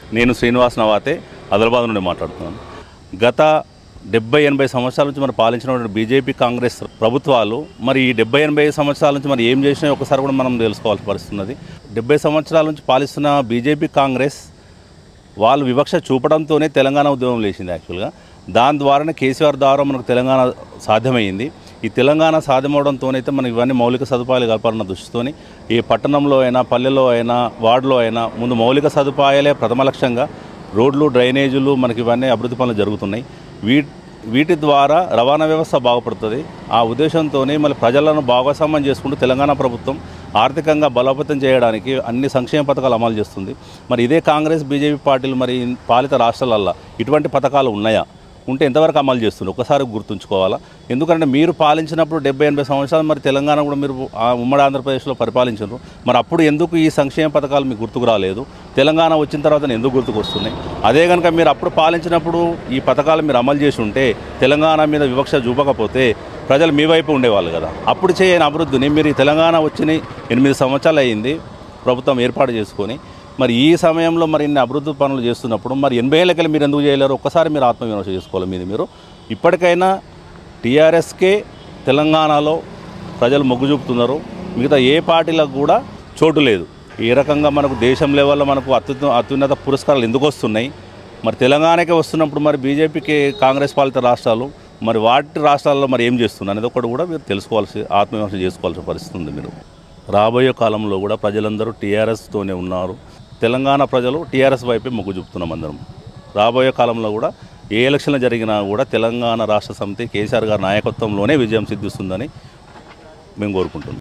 నేను శ్రీనివాస్ నవాతే ఆదిలాబాద్ నుండి మాట్లాడుతున్నాను గత డెబ్బై ఎనభై సంవత్సరాల నుంచి మరి పాలించినటువంటి బీజేపీ కాంగ్రెస్ ప్రభుత్వాలు మరి ఈ డెబ్బై ఎనభై సంవత్సరాల నుంచి మరి ఏం చేసినా ఒకసారి కూడా మనం తెలుసుకోవాల్సిన పరిస్థితి ఉన్నది డెబ్బై సంవత్సరాల నుంచి పాలిస్తున్న బీజేపీ కాంగ్రెస్ వాళ్ళు వివక్ష చూపడంతోనే తెలంగాణ ఉద్యమం లేచింది యాక్చువల్గా దాని ద్వారానే కేసీఆర్ ద్వారా మనకు తెలంగాణ సాధ్యమైంది ఈ తెలంగాణ సాధ్యమవడంతోనైతే మనకి ఇవన్నీ మౌలిక సదుపాయాలు కలపాలన్న దృష్టితోని ఏ పట్టణంలో అయినా పల్లెలో అయినా వార్డులో అయినా ముందు మౌలిక సదుపాయాలే ప్రథమ లక్ష్యంగా రోడ్లు డ్రైనేజీలు మనకి ఇవన్నీ అభివృద్ధి పనులు జరుగుతున్నాయి వీ వీటి ద్వారా రవాణా వ్యవస్థ బాగుపడుతుంది ఆ ఉద్దేశంతోనే మళ్ళీ ప్రజలను భాగస్వామ్యం చేసుకుంటూ తెలంగాణ ప్రభుత్వం ఆర్థికంగా బలోపేతం చేయడానికి అన్ని సంక్షేమ పథకాలు అమలు చేస్తుంది మరి ఇదే కాంగ్రెస్ బీజేపీ పార్టీలు మరి పాలిత రాష్ట్రాలల్లో ఇటువంటి పథకాలు ఉన్నాయా ఉంటే ఎంతవరకు అమలు చేస్తుంది ఒకసారి గుర్తుంచుకోవాలా ఎందుకంటే మీరు పాలించినప్పుడు డెబ్బై ఎనభై సంవత్సరాలు మరి తెలంగాణ కూడా మీరు ఆ ఉమ్మడి ఆంధ్రప్రదేశ్లో పరిపాలించారు మరి అప్పుడు ఎందుకు ఈ సంక్షేమ పథకాలు మీకు గుర్తుకు రాలేదు తెలంగాణ వచ్చిన తర్వాత ఎందుకు గుర్తుకు వస్తున్నాయి అదే కనుక మీరు అప్పుడు పాలించినప్పుడు ఈ పథకాలు మీరు అమలు చేసి ఉంటే తెలంగాణ మీద వివక్ష చూపకపోతే ప్రజలు మీ వైపు ఉండేవాళ్ళు కదా అప్పుడు చేయని అభివృద్ధిని మీరు ఈ తెలంగాణ వచ్చిన ఎనిమిది సంవత్సరాలు అయ్యింది ప్రభుత్వం ఏర్పాటు చేసుకొని మరి ఈ సమయంలో మరి ఇన్ని అభివృద్ధి పనులు చేస్తున్నప్పుడు మరి ఎనభై ఏళ్ళకెళ్ళి మీరు ఎందుకు చేయలేరు ఒక్కసారి మీరు ఆత్మవిమర్శ చేసుకోవాలి మీది మీరు ఇప్పటికైనా టీఆర్ఎస్కే తెలంగాణలో ప్రజలు మొగ్గు చూపుతున్నారు మిగతా ఏ పార్టీలకు కూడా చోటు లేదు ఏ రకంగా మనకు దేశం లెవెల్లో మనకు అత్యున్న అత్యున్నత పురస్కారాలు ఎందుకు వస్తున్నాయి మరి తెలంగాణకే వస్తున్నప్పుడు మరి బీజేపీకి కాంగ్రెస్ పాలిత రాష్ట్రాలు మరి వాటి రాష్ట్రాల్లో మరి ఏం చేస్తున్నారు అనేది ఒకటి కూడా మీరు తెలుసుకోవాల్సి ఆత్మవిమర్శ చేసుకోవాల్సిన పరిస్థితి ఉంది మీరు రాబోయే కాలంలో కూడా ప్రజలందరూ టీఆర్ఎస్తోనే ఉన్నారు తెలంగాణ ప్రజలు టీఆర్ఎస్ వైపే మొగ్గు చూపుతున్నాం అందరం రాబోయే కాలంలో కూడా ఏ ఎలక్షన్లు జరిగినా కూడా తెలంగాణ రాష్ట్ర సమితి కేసీఆర్ గారి నాయకత్వంలోనే విజయం సిద్ధిస్తుందని మేము కోరుకుంటున్నాం